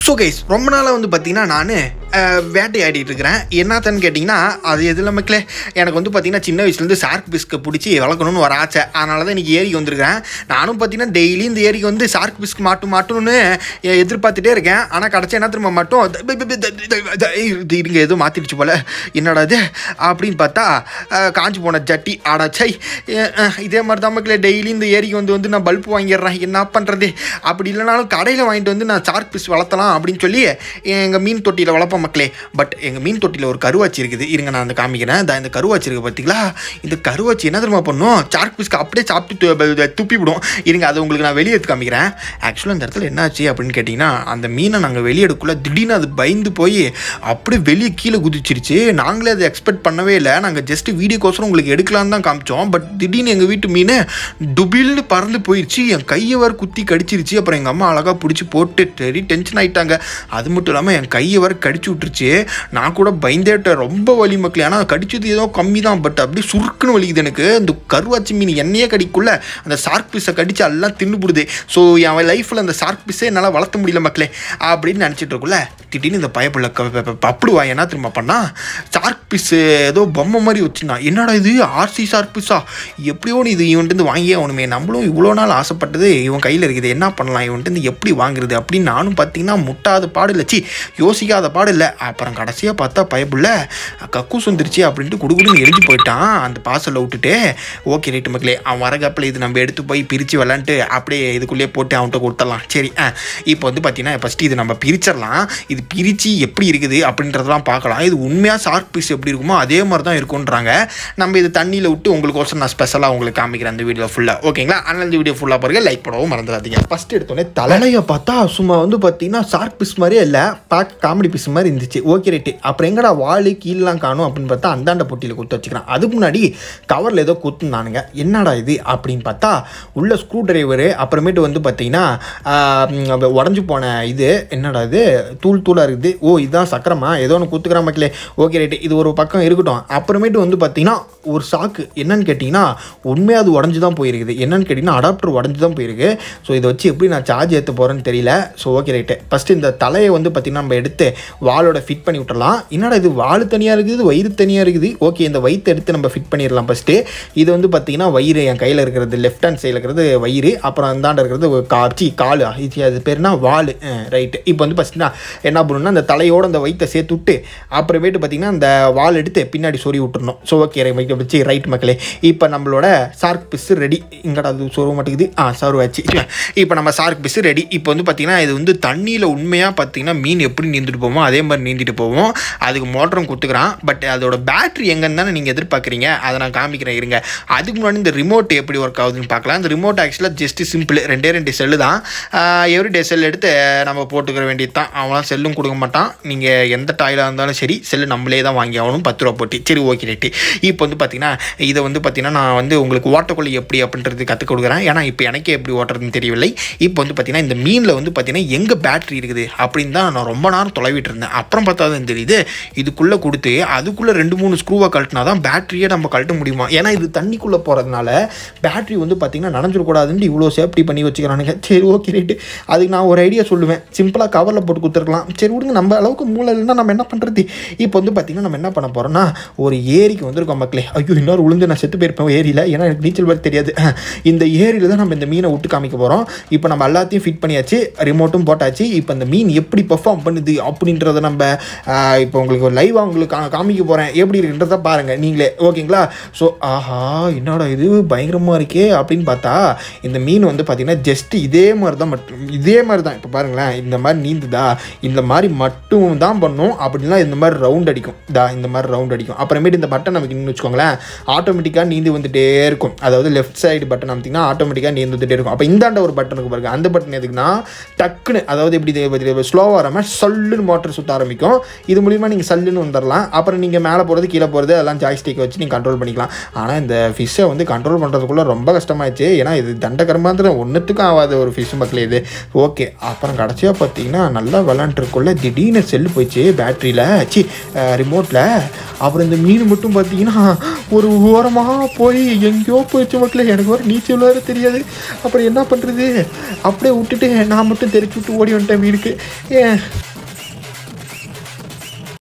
so guys ரொம்ப நாளாக வந்து பார்த்தீங்கன்னா நான் வேட்டையாடிட்டு இருக்கிறேன் என்னத்தன்னு கேட்டிங்கன்னா அது எது மக்களே எனக்கு வந்து பார்த்தீங்கன்னா சின்ன வயசுலேருந்து சார்க் பிஸ்கை பிடிச்சி வளர்க்கணும்னு ஒரு ஆசை அதனால தான் இன்றைக்கி ஏரிக்கு வந்திருக்கிறேன் நானும் பார்த்தீங்கன்னா டெய்லி இந்த ஏரிக்கு வந்து சார்க் பிஸ்க் மாட்டும் மாட்டணும்னு எதிர்பார்த்துட்டே இருக்கேன் ஆனால் கிடச்ச என்ன திரும்ப மட்டும் இது இருங்க எதுவும் மாற்றிடுச்சு போல் என்னடா இது அப்படின்னு பார்த்தா அஹ், காஞ்சு போன ஜட்டி ஆடாச்சை இதே மாதிரி தான் மக்களே டெய்லி இந்த ஏரிக்கு வந்து வந்து நான் பல்ப் வாங்கிடுறேன் என்ன பண்ணுறது அப்படி இல்லைனாலும் கடையில் வாங்கிட்டு வந்து நான் சார்க் பிஸ் வளர்த்தலாம் அப்படின்னு சொல்லி எங்கள் மீன் தொட்டியில் வளர்ப்போம் மக்களே பட் எங்கள் மீன் தொட்டியில் ஒரு கருவாச்சி இருக்குது இருங்க நான் அந்த காமிக்கிறேன் இந்த இந்த கருவாச்சி இருக்குது பார்த்தீங்களா இந்த கருவாச்சி என்ன தெரியுமா பண்ணும் சார்க் பிஸ்க்கு அப்படியே சாப்பிட்டு து- துப்பி விடும் இருங்க அதை உங்களுக்கு நான் வெளியே எடுத்து காமிக்கிறேன் ஆக்சுவலாக இந்த இடத்துல என்னாச்சு அப்படின்னு கேட்டிங்கன்னா அந்த மீனை நாங்கள் வெளியே எடுக்கல திடீர்னு அது பயந்து போய் அப்படியே வெளியே கீழே குதிச்சிருச்சு நாங்களே அதை எக்ஸ்பெக்ட் பண்ணவே இல்லை நாங்கள் ஜஸ்ட் வீடியோக்கோசரம் உங்களுக்கு எடுக்கலான்னு தான் காமிச்சோம் பட் திடீர்னு எங்கள் வீட்டு மீன் டுபில்னு பறந்து போயிடுச்சு என் கையை வர குத்தி கடிச்சிருச்சு அப்புறம் எங்கள் அம்மா அழகாக பிடிச்சி போட்டு சரி டென்ஷன் ஆயிட்டாங்க அது மட்டும் இல்லாமல் என் கையை வர கடிச்சு விட்டுருச்சு நான் கூட பயந்தேட்டேன் ரொம்ப வலி மக்கள் ஏன்னா கடிச்சது ஏதோ கம்மி தான் பட் அப்படியே சுருக்குன்னு வலிக்குது எனக்கு இந்த கருவாச்சி மீன் எண்ணெயே கடிக்குள்ள அந்த சார்க் பீஸை கடிச்சு எல்லாம் தின்னுபிடுது ஸோ என் லைஃப்பில் அந்த சார்க் பீஸை என்னால் வளர்த்த முடியல மக்களே அப்படின்னு நினச்சிட்டு இருக்குள்ள திடீர்னு இந்த பயப்புள்ள பப்புடுவா என்ன திரும்ப பண்ணா சார்க் பீஸ் ஏதோ பொம்மை மாதிரி வச்சுருந்தான் என்னடா இது ஆர்சி சார்க் பீஸா எப்படியோ நீ இது இவன்ட்டு வாங்கியே ஆகணுமே நம்மளும் இவ்வளோ நாள் ஆசைப்பட்டது இவன் கையில் இருக்குது என்ன பண்ணலாம் இவன்ட்டு எப்படி வாங்குறது அப்படின்னு நானும் பார்த்தீங்கன்னா முட்டாத பாடு இல்லை சி யோசிக்காத பாடு இல்லை அப்புறம் கடைசியாக பார்த்தா பயப்புள்ள கக்கூஸ் வந்துருச்சு அப்படின்ட்டு குடுகுடுன்னு எரிஞ்சு போயிட்டான் அந்த பாசலில் விட்டுட்டு ஓகே ரைட்டு மக்களே அவன் வரகப்பில் இது நம்ம எடுத்து போய் பிரித்து விளாண்டுட்டு அப்படியே இதுக்குள்ளேயே போட்டு அவன்கிட்ட கொடுத்துடலாம் சரி ஆ இப்போ வந்து பார்த்தீங்கன்னா ஃபஸ்ட்டு இது நம்ம பிரிச்சிடலாம் இது பிரித்து எப்படி இருக்குது அப்படின்றதெல்லாம் பார்க்கலாம் இது உண்மையாக ஷார்க் பீஸ் எப்படி இருக்குமோ அதே மாதிரி தான் இருக்குன்றாங்க நம்ம இது தண்ணியில் விட்டு உங்களுக்கோசரம் நான் ஸ்பெஷலாக உங்களுக்கு காமிக்கிறேன் அந்த வீடியோ ஃபுல்லாக ஓகேங்களா அதனால் இந்த வீடியோ ஃபுல்லாக பாருங்க லைக் பண்ணவும் மறந்துடாதீங்க ஃபஸ்ட் எடுத்தோடனே தலையை பார்த்தா சும்மா வந்து பார்த்தீங்கன்னா ஷார்க் பீஸ் மாதிரியே இல்லை பார்க்க காமெடி பீஸ் மாதிரி இருந்துச்சு ஓகே ரைட்டு அப்புறம் எங்கடா வாள் கீழெலாம் காணும் அப்படின்னு பார்த்தா அந்தாண்ட பொட்டியில் குத்து வச்சுக்கிறான் அதுக்கு முன்னாடி கவரில் ஏதோ குத்துனானுங்க என்னடா இது அப்படின்னு பார்த்தா உள்ள ஸ்க்ரூ டிரைவரு அப்புறமேட்டு வந்து பார்த்தீங்கன்னா உடஞ்சி போன இது என்னடா இது தூள் தூளாக இருக்குது ஓ இதுதான் சக்கரமா ஏதோ ஒன்று குத்துக்கிற மக்களே ஓகே ரைட்டு இது ஒரு பக்கம் இருக்கட்டும் அப்புறமேட்டு வந்து பார்த்தீங்கன்னா ஒரு சாக்கு என்னன்னு கேட்டிங்கன்னா உண்மையாக அது உடஞ்சி தான் போயிருக்குது என்னன்னு கேட்டிங்கன்னா அடாப்டர் உடஞ்சி தான் போயிருக்கு ஸோ இதை வச்சு எப்படி நான் சார்ஜ் ஏற்ற போகிறேன்னு தெரியல ஸோ ஓகே ரைட்டு ஃபஸ்ட்டு இந்த தலையை வந்து பார்த்திங்கன்னா நம்ம எடுத்து வாளோட ஃபிட் பண்ணி விட்டுறலாம் என்னடா இது வால் தனியாக இருக்குது வயிறு தனியாக இருக்குது ஓகே இந்த வயிற்று எடுத்து நம்ம ஃபிட் பண்ணிடலாம் ஃபஸ்ட்டு இது வந்து பார்த்திங்கன்னா வயிறு என் கையில் இருக்கிறது லெஃப்ட் ஹேண்ட் சைடில் இருக்கிறது வயிறு அப்புறம் அந்தாண்ட இருக்கிறது ஒரு காட்சி கால் இது அது பேர்னா வால் ரைட்டு இப்போ வந்து ஃபஸ்ட்டு நான் என்ன பண்ணணும்னா அந்த தலையோட அந்த வயிற்றை சேர்த்து விட்டு அப்புறமேட்டு பார்த்திங்கன்னா அந்த வால் எடுத்து பின்னாடி சொறி விட்டுறணும் ஸோ ஓகே வச்சு ரைட் மக்களே இப்போ நம்மளோட சார்க் பிஸ் ரெடி இங்கடா அது சொருவ மாட்டேங்குது ஆ சருவாச்சு இப்போ நம்ம சார்க் பிஸ் ரெடி இப்போ வந்து பார்த்திங்கன்னா இது வந்து தண்ணியில் உண்மையாக பார்த்தீங்கன்னா மீன் எப்படி நீந்திட்டு போவோமோ அதே மாதிரி நீந்திட்டு போவோம் அதுக்கு மோட்டரும் கொடுத்துக்கிறான் பட் அதோட பேட்டரி எங்கன்னு தானே நீங்கள் எதிர்பார்க்குறீங்க அதை நான் காமிக்கிறேன் இருங்க அதுக்கு முன்னாடி இந்த ரிமோட் எப்படி ஒர்க் ஆகுதுன்னு பார்க்கலாம் இந்த ரிமோட் ஆக்சுவலாக ஜஸ்ட் சிம்பிள் ரெண்டே ரெண்டு செல்லு தான் எவ்ரி டே செல் எடுத்து நம்ம போட்டுக்கிற வேண்டியது தான் அவன் செல்லும் கொடுக்க மாட்டான் நீங்கள் எந்த டாயிலாக இருந்தாலும் சரி செல்லு நம்மளே தான் வாங்கி ஆகணும் பத்து ரூபா போட்டு சரி ஓகே ரைட்டு இப்போ வந்து பார்த்தீங்கன்னா இதை வந்து பார்த்தீங்கன்னா நான் வந்து உங்களுக்கு ஓட்டக்குள்ளே எப்படி அப்படின்றது கற்றுக் கொடுக்குறேன் ஏன்னா இப்போ எனக்கே எப்படி ஓட்டுறதுன்னு தெரியவில்லை இப்போ வந்து பார்த்தீங்கன்னா இந்த மீனில் வந்து பார்த்தீங்கன்னா எங்கே பேட்டரி இருக்குது அப்படின்னு தான் நான் ரொம்ப நேரம் தொலைவிட்டு இருந்தேன் அப்புறம் பார்த்தா தான் தெரியுது இதுக்குள்ளே கொடுத்து அதுக்குள்ளே ரெண்டு மூணு ஸ்க்ரூவை கழட்டினா தான் பேட்டரியே நம்ம கழட்ட முடியுமா ஏன்னா இது தண்ணிக்குள்ளே போகிறதுனால பேட்டரி வந்து பார்த்திங்கன்னா நனைஞ்சிடக்கூடாதுன்ட்டு இவ்வளோ சேஃப்டி பண்ணி வச்சுக்கிறானுங்க சரி ஓகே ரைட்டு அதுக்கு நான் ஒரு ஐடியா சொல்லுவேன் சிம்பிளாக கவரில் போட்டு கொடுத்துருக்கலாம் சரி விடுங்க நம்ம அளவுக்கு மூளை இல்லைன்னா நம்ம என்ன பண்ணுறது இப்போ வந்து பார்த்திங்கன்னா நம்ம என்ன பண்ண போகிறோம்னா ஒரு ஏரிக்கு வந்திருக்கோம் மக்களே ஐயோ இன்னொரு உளுந்து நான் செத்து போயிருப்பேன் ஏரியில் ஏன்னா எனக்கு நீச்சல் வர தெரியாது இந்த ஏரியில் தான் நம்ம இந்த மீனை விட்டு காமிக்க போகிறோம் இப்போ நம்ம எல்லாத்தையும் ஃபிட் பண்ணியாச்சு ரிமோட்டும் போட்டாச்சு இப்போ இந்த மீன் எப்படி பெர்ஃபார்ம் பண்ணுது அப்படின்றத நம்ம ஆஹ், இப்போ உங்களுக்கு ஒரு லைவாக உங்களுக்கு கா- காமிக்க போகிறேன் எப்படி இருக்குன்றத பாருங்கள் நீங்களே ஓகேங்களா ஸோ ஆஹா என்னடா இது பயங்கரமாக இருக்கே அப்படின்னு பார்த்தா இந்த மீன் வந்து பார்த்திங்கன்னா ஜஸ்ட் இதே மாதிரி தான் மட்டும் இதே மாதிரி தான் இப்போ பாருங்களேன் இந்த மாதிரி நீந்துதா இந்த மாதிரி மட்டும் தான் பண்ணும் அப்படின்னா இந்த மாதிரி ரவுண்ட் அடிக்கும் தா இந்த மாதிரி ரவுண்ட் அடிக்கும் அப்புறமேட்டு இந்த பட்டன் நமக்கு இன்னும் வச்சுக்கோங்களேன் ஆட்டோமேட்டிக்காக நீந்து வந்துட்டே இருக்கும் அதாவது லெஃப்ட் சைடு பட்டன் அமைத்திங்கன்னா ஆட்டோமேட்டிக்காக நீந்து வந்துட்டே இருக்கும் அப்போ இந்தாண்ட ஒரு பட்டன் இருக்கு பாருங்க அந்த பட்டன் எதுக்குன்னா டக்குன்னு அதாவது எப்படி ஸ்லோவாக வராமல் சொல்லுன்னு மோட்டர் சுத்த ஆரம்பிக்கும் இது மூலிமா நீங்கள் சல்லுன்னு வந்துடலாம் அப்புறம் நீங்கள் மேலே போகிறது கீழே போகிறது அதெல்லாம் ஜாய்ஸ்டிக் வச்சு நீங்கள் கண்ட்ரோல் பண்ணிக்கலாம் ஆனால் இந்த ஃபிஷ்ஷை வந்து கண்ட்ரோல் பண்ணுறதுக்குள்ளே ரொம்ப கஷ்டமாயிடுச்சு ஏன்னா இது தண்டகரமாந்திரம் ஒன்றுத்துக்கும் ஆகாத ஒரு ஃபிஷ் மக்களே இது ஓகே அப்புறம் கடைசியாக பார்த்தீங்கன்னா நல்லா விளாண்டுருக்குள்ள திடீர்னு செல்லு போயிடுச்சு பேட்டரியில் சி ரிமோட்டில் அப்புறம் இந்த மீன் மட்டும் பார்த்தீங்கன்னா ஒரு ஓரமாக போய் எங்கேயோ போயிடுச்சு மக்களே எனக்கு வர நீச்சல் வேறு தெரியாது அப்புறம் என்ன பண்ணுறது அப்படியே விட்டுட்டு நான் மட்டும் தெரிச்சு விட்டு ஓடி வந்துட்டேன் வீடுக்கு ஏன்